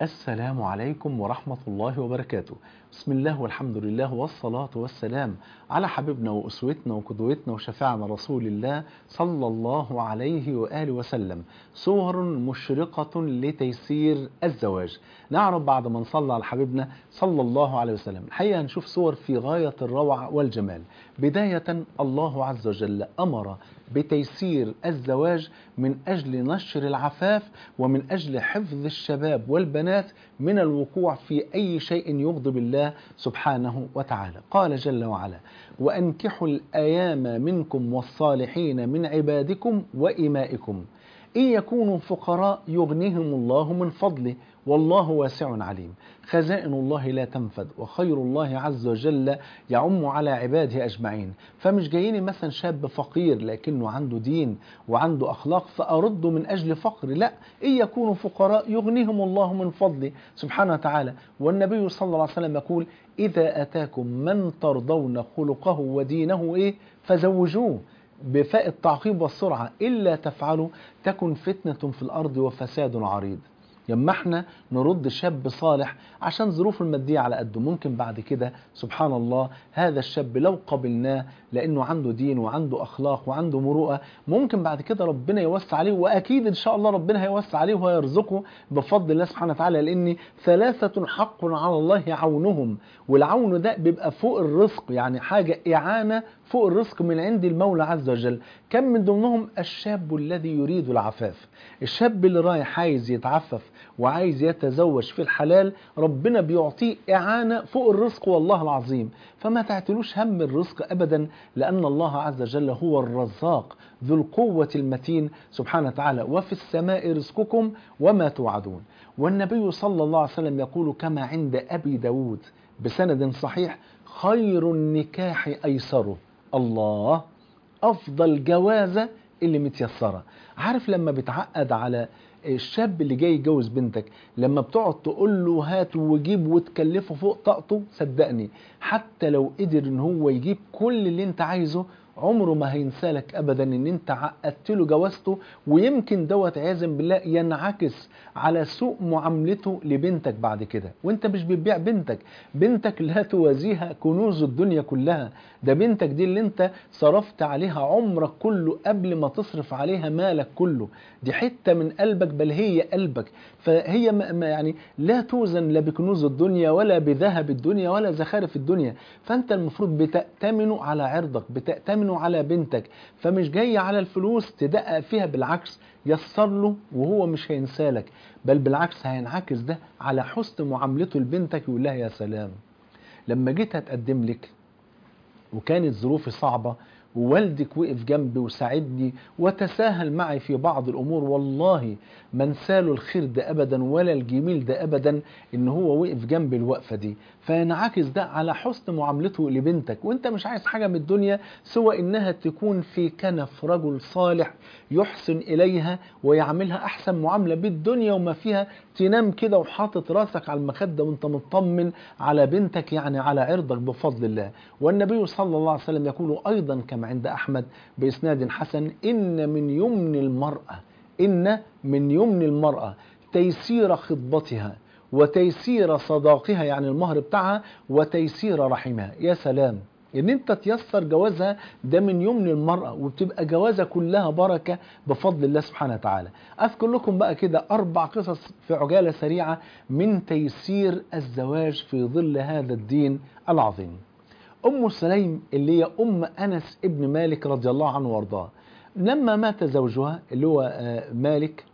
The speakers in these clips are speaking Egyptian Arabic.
السلام عليكم ورحمة الله وبركاته بسم الله والحمد لله والصلاة والسلام على حبيبنا وأسوتنا وقدوتنا وشفاعنا رسول الله صلى الله عليه وآله وسلم صور مشرقة لتيسير الزواج نعرف بعد ما نصلى على حبيبنا صلى الله عليه وسلم الحقيقة هنشوف صور في غاية الروعة والجمال بداية الله عز وجل أمر بتيسير الزواج من أجل نشر العفاف ومن أجل حفظ الشباب والبنات من الوقوع في أي شيء يغضب الله سبحانه وتعالى قال جل وعلا وأنكحوا الأيام منكم والصالحين من عبادكم وإمائكم إن يكونوا فقراء يغنيهم الله من فضله والله واسع عليم خزائن الله لا تنفد وخير الله عز وجل يعم على عباده أجمعين فمش جاييني مثلا شاب فقير لكنه عنده دين وعنده أخلاق فأرده من أجل فقر لا إن يكونوا فقراء يغنيهم الله من فضله سبحانه وتعالى والنبي صلى الله عليه وسلم يقول إذا أتاكم من ترضون خلقه ودينه إيه فزوجوه بفاء التعقيب والسرعة إلا تفعلوا تكن فتنة في الأرض وفساد عريض لما احنا نرد شاب صالح عشان ظروفه المادية على قده ممكن بعد كده سبحان الله هذا الشاب لو قبلناه لأنه عنده دين وعنده أخلاق وعنده مروءة ممكن بعد كده ربنا يوسع عليه وأكيد إن شاء الله ربنا هيوسع عليه ويرزقه بفضل الله سبحانه وتعالى لأن ثلاثة حق على الله عونهم والعون ده بيبقى فوق الرزق يعني حاجة إعانة فوق الرزق من عند المولى عز وجل كم من ضمنهم الشاب الذي يريد العفاف الشاب اللي رايح عايز يتعفف وعايز يتزوج في الحلال ربنا بيعطيه إعانة فوق الرزق والله العظيم فما تعتلوش هم الرزق أبدا لأن الله عز وجل هو الرزاق ذو القوة المتين سبحانه وتعالى وفي السماء رزقكم وما توعدون والنبي صلى الله عليه وسلم يقول كما عند أبي داود بسند صحيح خير النكاح أيسره الله أفضل جوازة اللي متيسرة عارف لما بتعقد على الشاب اللي جاي يتجوز بنتك لما بتقعد تقول له هات وجيب وتكلفه فوق طاقته صدقني حتى لو قدر ان هو يجيب كل اللي انت عايزه عمره ما هينسى لك ابدا ان انت عقدت له جوازته ويمكن دوت عياذا بالله ينعكس على سوء معاملته لبنتك بعد كده وانت مش بتبيع بنتك بنتك لا توازيها كنوز الدنيا كلها ده بنتك دي اللي انت صرفت عليها عمرك كله قبل ما تصرف عليها مالك كله دي حته من قلبك بل هي قلبك فهي ما يعني لا توزن لا بكنوز الدنيا ولا بذهب الدنيا ولا زخارف الدنيا فانت المفروض بتأتمنه على عرضك بتأتمنه على بنتك فمش جاي على الفلوس تدقق فيها بالعكس يسر له وهو مش هينسالك بل بالعكس هينعكس ده على حسن معاملته لبنتك يقول لها يا سلام لما جيت هتقدم لك وكانت ظروفي صعبة ووالدك وقف جنبي وساعدني وتساهل معي في بعض الأمور والله ما انساله الخير ده أبدا ولا الجميل ده أبدا إن هو وقف جنبي الوقفة دي فينعكس ده على حسن معاملته لبنتك وانت مش عايز حاجة من الدنيا سوى إنها تكون في كنف رجل صالح يحسن إليها ويعملها أحسن معاملة بالدنيا وما فيها تنام كده وحاطط راسك على المخدة وانت مطمن على بنتك يعني على عرضك بفضل الله والنبي صلى الله عليه وسلم يقول أيضا كما عند أحمد بإسناد حسن إن من يمن المرأة إن من يمن المرأة تيسير خطبتها وتيسير صداقها يعني المهر بتاعها وتيسير رحمها يا سلام ان انت تيسر جوازها ده من يمن المرأة وبتبقى جوازها كلها بركة بفضل الله سبحانه وتعالى اذكر لكم بقى كده اربع قصص في عجالة سريعة من تيسير الزواج في ظل هذا الدين العظيم ام سليم اللي هي ام انس ابن مالك رضي الله عنه وارضاه لما مات زوجها اللي هو مالك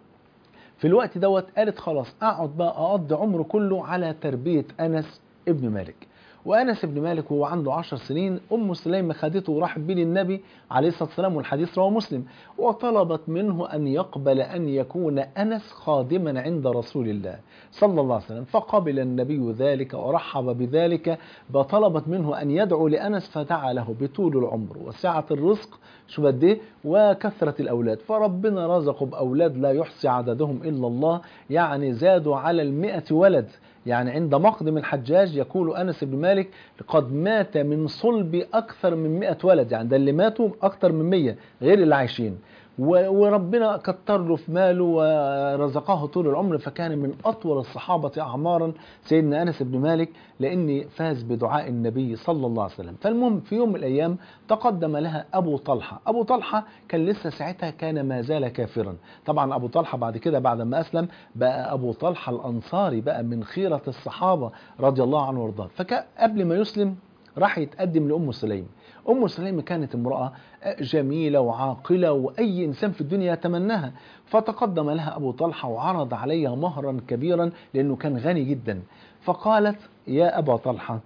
في الوقت دوت قالت خلاص اقعد بقى اقضي عمره كله على تربية انس ابن مالك وانس بن مالك وهو عنده عشر سنين ام سليم خدته وراحت بيه للنبي عليه الصلاه والسلام والحديث رواه مسلم وطلبت منه ان يقبل ان يكون انس خادما عند رسول الله صلى الله عليه وسلم فقبل النبي ذلك ورحب بذلك وطلبت منه ان يدعو لانس فدعا له بطول العمر وسعه الرزق شو قد ايه وكثره الاولاد فربنا رزقه باولاد لا يحصي عددهم الا الله يعني زادوا على المئة ولد يعني عند مقدم الحجاج يقول أنس بن مالك قد مات من صلب أكثر من 100 ولد يعني ده اللي ماتوا أكثر من 100 غير اللي عايشين و- وربنا كتر له في ماله ورزقه طول العمر فكان من أطول الصحابة أعمارا سيدنا أنس بن مالك لأن فاز بدعاء النبي صلى الله عليه وسلم فالمهم في يوم من الأيام تقدم لها أبو طلحة أبو طلحة كان لسه ساعتها كان ما زال كافرا طبعا أبو طلحة بعد كده بعد ما أسلم بقى أبو طلحة الأنصاري بقى من خيرة الصحابة رضي الله عنه وارضاه فقبل ما يسلم راح يتقدم لأم سليم أم سليم كانت امرأة جميلة وعاقلة وأي إنسان في الدنيا يتمناها فتقدم لها أبو طلحة وعرض عليها مهرا كبيرا لأنه كان غني جدا فقالت يا أبا طلحة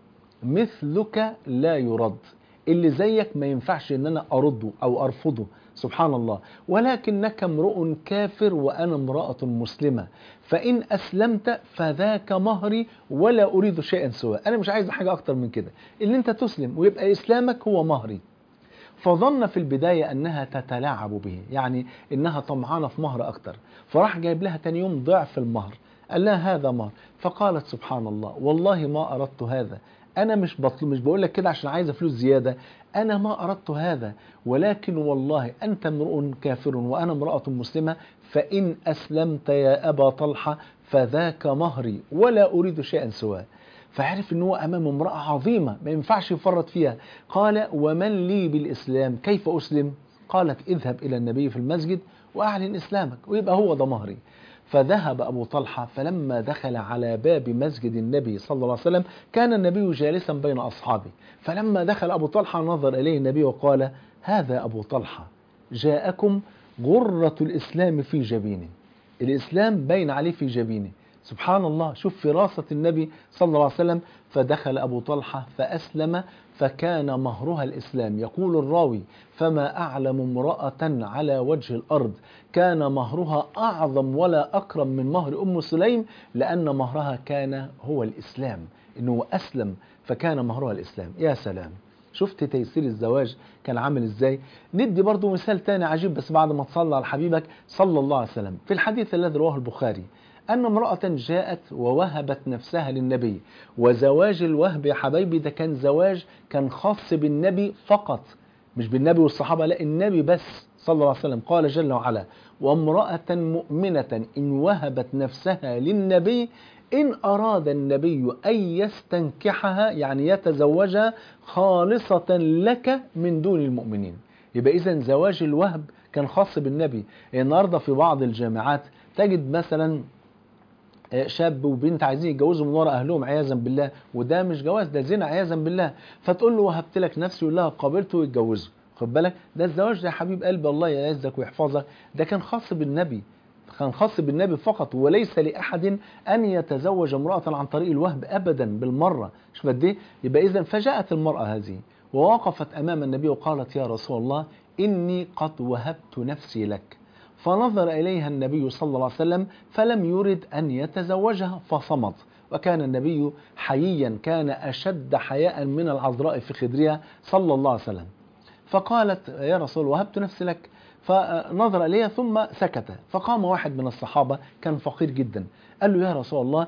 مثلك لا يرد اللي زيك ما ينفعش ان انا ارده او ارفضه سبحان الله ولكنك امرؤ كافر وانا امرأة مسلمة فان اسلمت فذاك مهري ولا اريد شيئا سواه انا مش عايز حاجة اكتر من كده ان انت تسلم ويبقى اسلامك هو مهري فظن في البداية أنها تتلاعب به يعني إنها طمعانة في مهر أكتر فراح جايب لها تاني يوم ضعف المهر قال لها هذا مهر فقالت سبحان الله والله ما أردت هذا أنا مش بطلب مش بقول لك كده عشان عايزة فلوس زيادة أنا ما أردت هذا ولكن والله أنت امرؤ كافر وأنا امرأة مسلمة فإن أسلمت يا أبا طلحة فذاك مهري ولا أريد شيئا سواه فعرف ان هو امام امراه عظيمه ما ينفعش يفرط فيها قال ومن لي بالاسلام كيف اسلم قالت اذهب الى النبي في المسجد واعلن اسلامك ويبقى هو ده مهري فذهب ابو طلحه فلما دخل على باب مسجد النبي صلى الله عليه وسلم كان النبي جالسا بين اصحابه فلما دخل ابو طلحه نظر اليه النبي وقال هذا ابو طلحه جاءكم غره الاسلام في جبينه الاسلام باين عليه في جبينه سبحان الله شوف فراسة النبي صلى الله عليه وسلم فدخل أبو طلحة فأسلم فكان مهرها الإسلام يقول الراوي فما أعلم امرأة على وجه الأرض كان مهرها أعظم ولا أكرم من مهر أم سليم لأن مهرها كان هو الإسلام إنه أسلم فكان مهرها الإسلام يا سلام شفت تيسير الزواج كان عامل ازاي ندي برضو مثال تاني عجيب بس بعد ما تصلى على حبيبك صلى الله عليه وسلم في الحديث الذي رواه البخاري أن امرأة جاءت ووهبت نفسها للنبي وزواج الوهب يا حبايبي ده كان زواج كان خاص بالنبي فقط مش بالنبي والصحابة لا النبي بس صلى الله عليه وسلم قال جل وعلا وامرأة مؤمنة إن وهبت نفسها للنبي إن أراد النبي أن يستنكحها يعني يتزوجها خالصة لك من دون المؤمنين يبقى إذا زواج الوهب كان خاص بالنبي النهارده في بعض الجامعات تجد مثلا شاب وبنت عايزين يتجوزوا من وراء اهلهم عياذا بالله وده مش جواز ده زنا عياذا بالله فتقول له وهبت لك نفسي يقول لها قابلته ويتجوزوا خد بالك ده الزواج ده يا حبيب قلبي الله يعزك ويحفظك ده كان خاص بالنبي كان خاص بالنبي فقط وليس لاحد ان يتزوج امراه عن طريق الوهب ابدا بالمره شوف قد ايه يبقى اذا فجاءت المراه هذه ووقفت امام النبي وقالت يا رسول الله اني قد وهبت نفسي لك فنظر إليها النبي صلى الله عليه وسلم فلم يرد أن يتزوجها فصمت وكان النبي حييا كان أشد حياء من العذراء في خدرها صلى الله عليه وسلم فقالت يا رسول وهبت نفسي لك فنظر إليها ثم سكت فقام واحد من الصحابة كان فقير جدا قال له يا رسول الله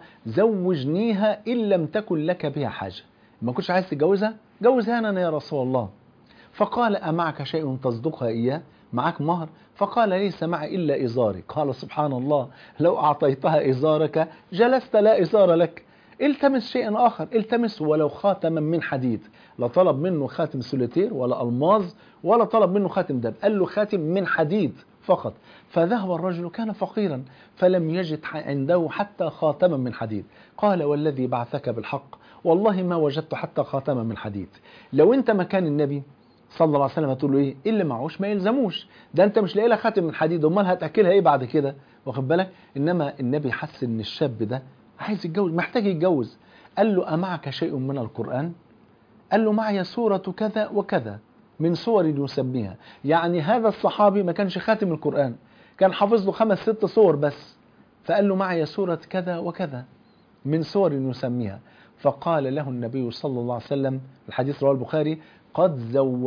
زوجنيها إن لم تكن لك بها حاجة ما كنتش عايز تتجوزها جوزها أنا يا رسول الله فقال أمعك شيء تصدقها إياه معك مهر فقال ليس معي إلا إزاري قال سبحان الله لو أعطيتها إزارك جلست لا إزار لك التمس شيئا آخر التمس ولو خاتما من حديد لا طلب منه خاتم سوليتير ولا ألماظ ولا طلب منه خاتم دب قال له خاتم من حديد فقط فذهب الرجل كان فقيرا فلم يجد عنده حتى خاتما من حديد قال والذي بعثك بالحق والله ما وجدت حتى خاتما من حديد لو انت مكان النبي صلى الله عليه وسلم هتقول له ايه اللي معهوش ما يلزموش ده انت مش لاقي لها خاتم من حديد امال هتاكلها ايه بعد كده واخد بالك انما النبي حس ان الشاب ده عايز يتجوز محتاج يتجوز قال له امعك شيء من القران قال له معي سوره كذا وكذا من سور يسميها يعني هذا الصحابي ما كانش خاتم القران كان حافظ له خمس ست صور بس فقال له معي سوره كذا وكذا من سور يسميها فقال له النبي صلى الله عليه وسلم الحديث رواه البخاري قد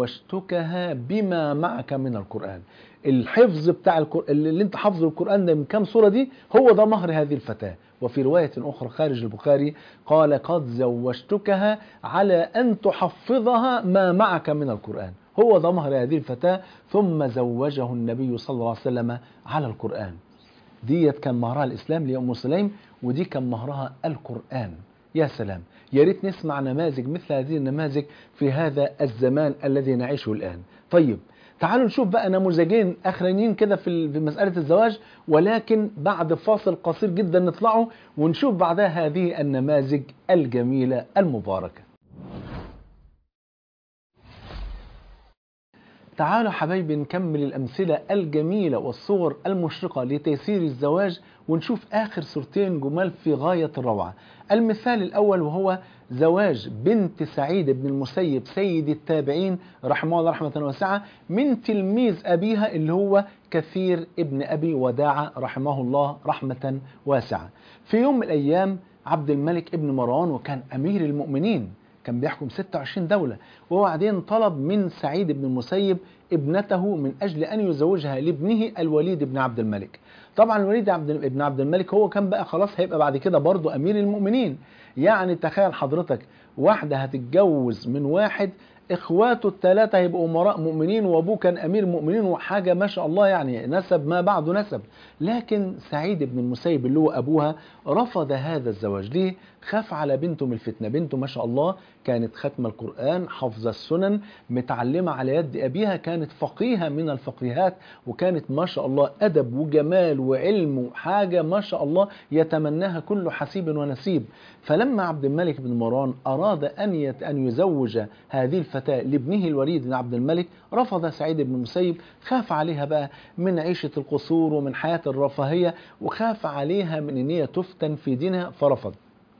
زوجتكها بما معك من القرآن الحفظ بتاع القرآن اللي انت حافظ القرآن ده من كام سورة دي هو ده مهر هذه الفتاة وفي رواية أخرى خارج البخاري قال قد زوجتكها على أن تحفظها ما معك من القرآن هو ده مهر هذه الفتاة ثم زوجه النبي صلى الله عليه وسلم على القرآن ديت كان مهرها الإسلام لأم سليم ودي كان مهرها القرآن يا سلام يا ريت نسمع نماذج مثل هذه النماذج في هذا الزمان الذي نعيشه الآن طيب تعالوا نشوف بقى نموذجين اخرانيين كده في في مساله الزواج ولكن بعد فاصل قصير جدا نطلعوا ونشوف بعدها هذه النماذج الجميله المباركه. تعالوا حبايبي نكمل الامثله الجميله والصور المشرقه لتيسير الزواج ونشوف اخر صورتين جمال في غايه الروعه. المثال الاول وهو زواج بنت سعيد بن المسيب سيد التابعين رحمه الله رحمة واسعة من تلميذ أبيها اللي هو كثير ابن أبي وداعة رحمه الله رحمة واسعة في يوم من الأيام عبد الملك ابن مروان وكان أمير المؤمنين كان بيحكم 26 دولة وبعدين طلب من سعيد بن المسيب ابنته من أجل أن يزوجها لابنه الوليد بن عبد الملك طبعا الوليد عبد ابن عبد الملك هو كان بقى خلاص هيبقى بعد كده برضه أمير المؤمنين يعني تخيل حضرتك واحدة هتتجوز من واحد اخواته الثلاثة هيبقوا امراء مؤمنين وابوه كان امير مؤمنين وحاجة ما شاء الله يعني نسب ما بعده نسب لكن سعيد بن المسيب اللي هو ابوها رفض هذا الزواج ليه خاف على بنته من الفتنة بنته ما شاء الله كانت ختمة القرآن حافظة السنن متعلمة على يد أبيها كانت فقيهة من الفقيهات وكانت ما شاء الله أدب وجمال وعلم وحاجة ما شاء الله يتمناها كل حسيب ونسيب فلما عبد الملك بن مروان أراد أن يت أن يزوج هذه الفتاة لابنه الوليد بن عبد الملك رفض سعيد بن المسيب خاف عليها بقى من عيشة القصور ومن حياة الرفاهية وخاف عليها من أن هي تفتن في دينها فرفض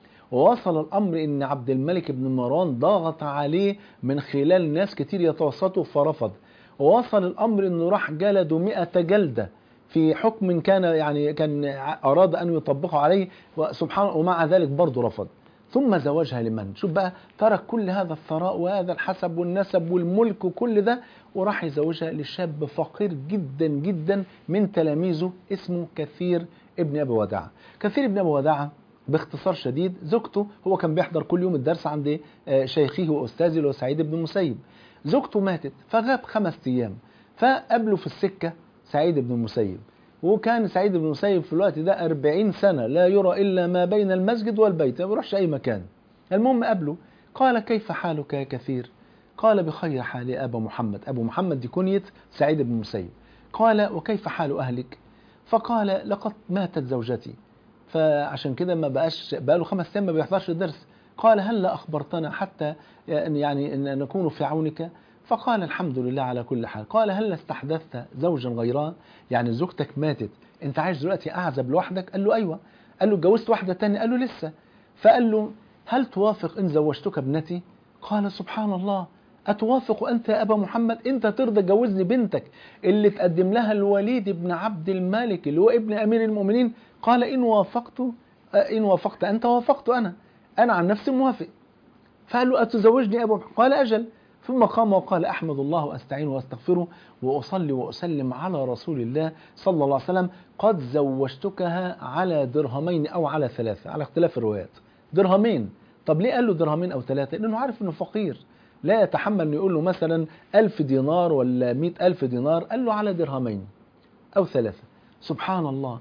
ووصل الأمر أن عبد الملك بن مروان ضغط عليه من خلال ناس كتير يتوسطوا فرفض ووصل الأمر أنه راح جلده مئة جلدة في حكم كان يعني كان أراد أن يطبقه عليه سبحانه ومع ذلك برضه رفض ثم زوجها لمن شوف بقى ترك كل هذا الثراء وهذا الحسب والنسب والملك وكل ده وراح يزوجها لشاب فقير جدا جدا من تلاميذه اسمه كثير ابن ابي وداعه كثير ابن ابي وداعه باختصار شديد زوجته هو كان بيحضر كل يوم الدرس عند شيخه واستاذه اللي هو سعيد بن المسيب زوجته ماتت فغاب خمس ايام فقابله في السكه سعيد بن المسيب وكان سعيد بن المسيب في الوقت ده 40 سنة لا يرى إلا ما بين المسجد والبيت ما بيروحش أي مكان المهم قابله قال كيف حالك يا كثير قال بخير حال أبا محمد أبو محمد دي كنية سعيد بن المسيب قال وكيف حال أهلك فقال لقد ماتت زوجتي فعشان كده ما بقاش بقاله خمس أيام ما بيحضرش الدرس قال هل أخبرتنا حتى يعني أن نكون في عونك فقال الحمد لله على كل حال قال هل استحدثت زوجا غيرها يعني زوجتك ماتت انت عايش دلوقتي اعزب لوحدك قال له ايوه قال له اتجوزت واحده تانية قال له لسه فقال له هل توافق ان زوجتك ابنتي قال سبحان الله أتوافق أنت يا أبا محمد أنت ترضى تجوزني بنتك اللي تقدم لها الوليد بن عبد الملك اللي هو ابن أمير المؤمنين قال إن وافقت إن وافقت أنت وافقت أنا أنا عن نفسي موافق فقال له أتزوجني يا أبا محمد قال أجل ثم قام وقال أحمد الله وأستعين وأستغفره وأصلي وأسلم على رسول الله صلى الله عليه وسلم قد زوجتكها على درهمين أو على ثلاثة على اختلاف الروايات درهمين طب ليه قال له درهمين أو ثلاثة لأنه عارف أنه فقير لا يتحمل أن يقول له مثلا ألف دينار ولا مئة ألف دينار قال له على درهمين أو ثلاثة سبحان الله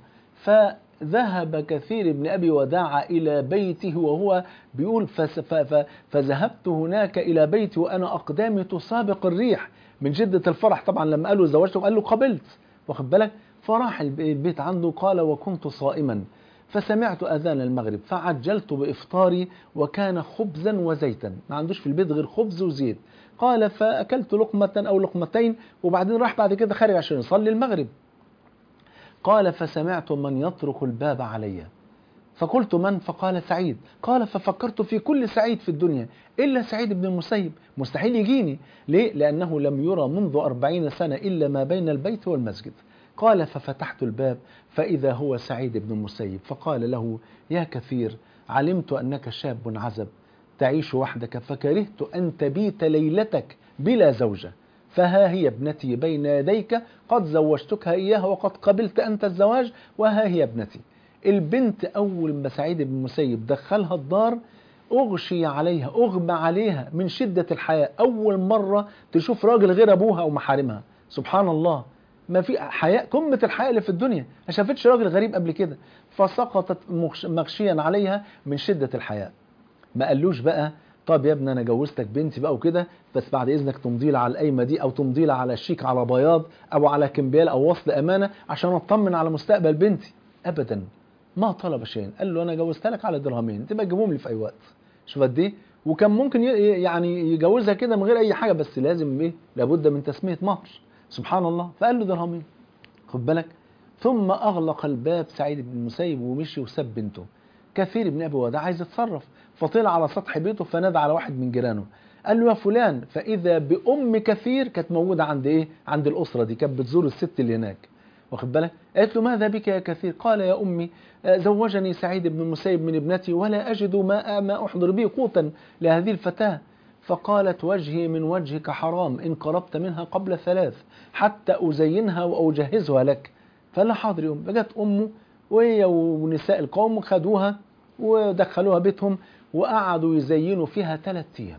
فذهب كثير ابن أبي وداعة إلى بيته وهو بيقول فذهبت هناك إلى بيتي وأنا أقدامي تسابق الريح من جدة الفرح طبعا لما قال له زوجته قال له قبلت واخد بالك فراح البيت عنده قال وكنت صائما فسمعت أذان المغرب فعجلت بإفطاري وكان خبزا وزيتا ما عندوش في البيت غير خبز وزيت قال فأكلت لقمة أو لقمتين وبعدين راح بعد كده خارج عشان يصلي المغرب قال فسمعت من يطرق الباب علي فقلت من فقال سعيد قال ففكرت في كل سعيد في الدنيا إلا سعيد بن المسيب مستحيل يجيني ليه؟ لأنه لم يرى منذ أربعين سنة إلا ما بين البيت والمسجد قال ففتحت الباب فإذا هو سعيد بن المسيب فقال له يا كثير علمت أنك شاب عزب تعيش وحدك فكرهت أن تبيت ليلتك بلا زوجة فها هي ابنتي بين يديك قد زوجتكها إياها وقد قبلت أنت الزواج وها هي ابنتي البنت أول ما سعيد بن المسيب دخلها الدار اغشي عليها اغمى عليها من شده الحياه اول مره تشوف راجل غير ابوها او محارمها سبحان الله ما في حياء قمه الحياء اللي في الدنيا ما شافتش راجل غريب قبل كده فسقطت مغش- مغشيا عليها من شده الحياء ما قالوش بقى طب يا ابني انا جوزتك بنتي بقى وكده بس بعد اذنك تمضي لي على القايمه دي او تمضي لي على شيك على بياض او على كمبيال او وصل امانه عشان اطمن على مستقبل بنتي ابدا ما طلب شيئا قال له انا جوزت لك على درهمين تبقى تجيبهم لي في اي وقت شوف قد ايه وكان ممكن ي- يعني يجوزها كده من غير اي حاجه بس لازم ايه لابد من تسميه مهر سبحان الله فقال له درهمين خد بالك ثم اغلق الباب سعيد بن المسيب ومشي وساب بنته كثير بن ابي وداع عايز يتصرف فطلع على سطح بيته فنادى على واحد من جيرانه قال له يا فلان فاذا بام كثير كانت موجوده عند ايه عند الاسره دي كانت بتزور الست اللي هناك واخد بالك قالت له ماذا بك يا كثير قال يا امي آه، زوجني سعيد بن المسيب من ابنتي ولا اجد ما ما احضر به قوتا لهذه الفتاه فقالت وجهي من وجهك حرام ان قربت منها قبل ثلاث حتى ازينها واجهزها لك فقال لها حاضر يا ام فجت امه وهي ونساء القوم خدوها ودخلوها بيتهم وقعدوا يزينوا فيها ثلاث ايام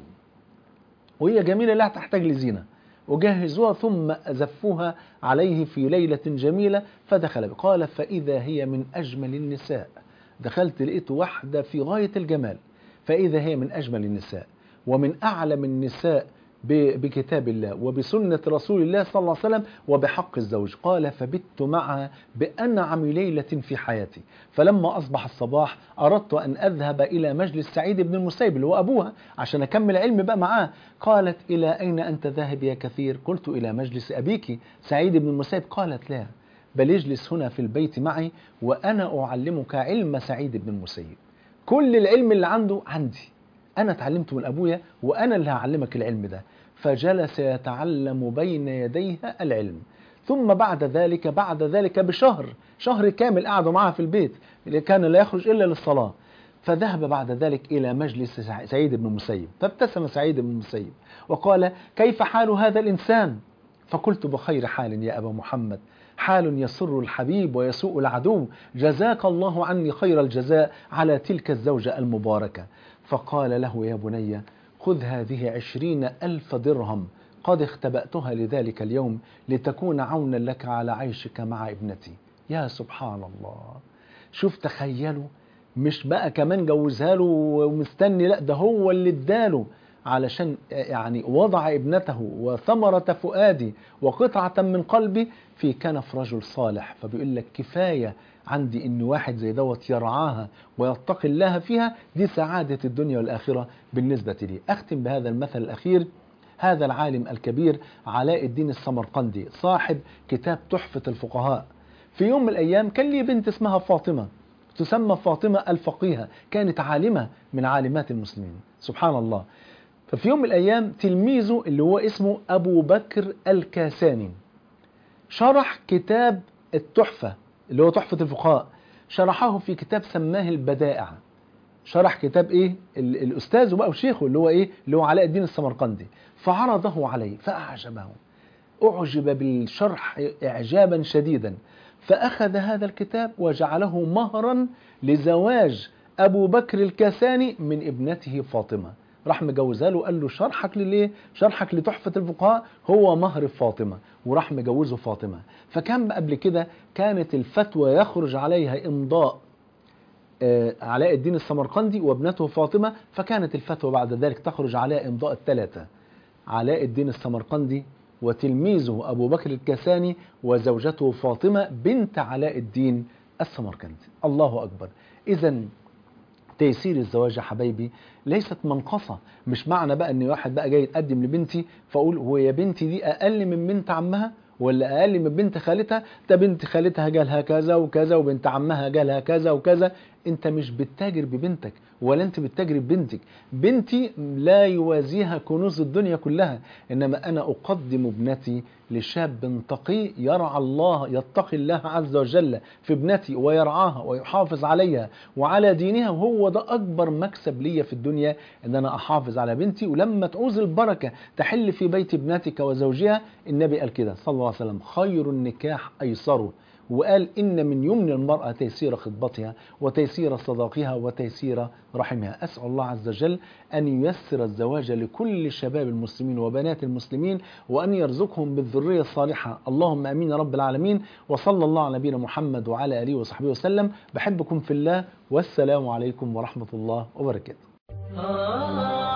وهي جميله لا تحتاج لزينه وجهزوها ثم زفوها عليه في ليله جميله فدخل قال فاذا هي من اجمل النساء دخلت لقيت واحده في غايه الجمال فاذا هي من اجمل النساء ومن اعلم النساء ب- بكتاب الله وبسنة رسول الله صلى الله عليه وسلم وبحق الزوج قال فبت معها بأنعم ليلة في حياتي فلما أصبح الصباح أردت أن أذهب إلى مجلس سعيد بن المسيب اللي هو أبوها عشان أكمل علم بقى معاه قالت إلى أين أنت ذاهب يا كثير قلت إلى مجلس أبيك سعيد بن المسيب قالت لا بل اجلس هنا في البيت معي وأنا أعلمك علم سعيد بن المسيب كل العلم اللي عنده عندي أنا اتعلمت من أبويا وأنا اللي هعلمك العلم ده فجلس يتعلم بين يديها العلم ثم بعد ذلك بعد ذلك بشهر شهر كامل قعدوا معها في البيت اللي كان لا يخرج إلا للصلاة فذهب بعد ذلك إلى مجلس سع- سعيد بن المسيب فابتسم سعيد بن المسيب وقال كيف حال هذا الإنسان فقلت بخير حال يا أبا محمد حال يسر الحبيب ويسوء العدو جزاك الله عني خير الجزاء على تلك الزوجة المباركة فقال له يا بني خذ هذه عشرين ألف درهم قد اختبأتها لذلك اليوم لتكون عونا لك على عيشك مع ابنتي يا سبحان الله شوف تخيلوا مش بقى كمان جوزها له ومستني لا ده هو اللي اداله علشان يعني وضع ابنته وثمرة فؤادي وقطعة من قلبي في كنف رجل صالح فبيقول لك كفاية عندي ان واحد زي دوت يرعاها ويتقي الله فيها دي سعادة الدنيا والآخرة بالنسبة لي أختم بهذا المثل الأخير هذا العالم الكبير علاء الدين السمرقندي صاحب كتاب تحفة الفقهاء في يوم من الأيام كان لي بنت اسمها فاطمة تسمى فاطمة الفقيهة كانت عالمة من عالمات المسلمين سبحان الله ففي يوم من الأيام تلميذه اللي هو اسمه أبو بكر الكاساني شرح كتاب التحفة اللي هو تحفة الفقهاء شرحه في كتاب سماه البدائع شرح كتاب ايه ال- الاستاذ بقى وشيخه اللي هو ايه اللي هو علاء الدين السمرقندي فعرضه عليه فاعجبه اعجب بالشرح اعجابا شديدا فاخذ هذا الكتاب وجعله مهرا لزواج ابو بكر الكاساني من ابنته فاطمه راح مجوزها له قال له شرحك لليه شرحك لتحفه الفقهاء هو مهر فاطمه وراح مجوزه فاطمه فكان قبل كده كانت الفتوى يخرج عليها امضاء آه، علاء الدين السمرقندي وابنته فاطمة فكانت الفتوى بعد ذلك تخرج عليها إمضاء الثلاثة علاء الدين السمرقندي وتلميذه أبو بكر الكاساني وزوجته فاطمة بنت علاء الدين السمرقندي الله أكبر إذا تيسير الزواج يا حبايبي ليست منقصة مش معنى بقى ان واحد بقى جاي يتقدم لبنتي فاقول هو يا بنتي دي اقل من بنت عمها ولا اقل من بنت خالتها ده بنت خالتها جالها كذا وكذا وبنت عمها جالها كذا وكذا انت مش بتتاجر ببنتك ولا انت بتتاجر ببنتك بنتي لا يوازيها كنوز الدنيا كلها انما انا اقدم ابنتي لشاب تقي يرعى الله يتقي الله عز وجل في ابنتي ويرعاها ويحافظ عليها وعلى دينها وهو ده اكبر مكسب ليا في الدنيا ان انا احافظ على بنتي ولما تعوز البركه تحل في بيت ابنتك وزوجها النبي قال كده صلى الله عليه وسلم خير النكاح ايسره وقال إن من يمن المرأة تيسير خطبتها وتيسير صداقها وتيسير رحمها أسأل الله عز وجل أن ييسر الزواج لكل شباب المسلمين وبنات المسلمين وأن يرزقهم بالذرية الصالحة اللهم أمين يا رب العالمين وصلى الله على نبينا محمد وعلى آله وصحبه وسلم بحبكم في الله والسلام عليكم ورحمة الله وبركاته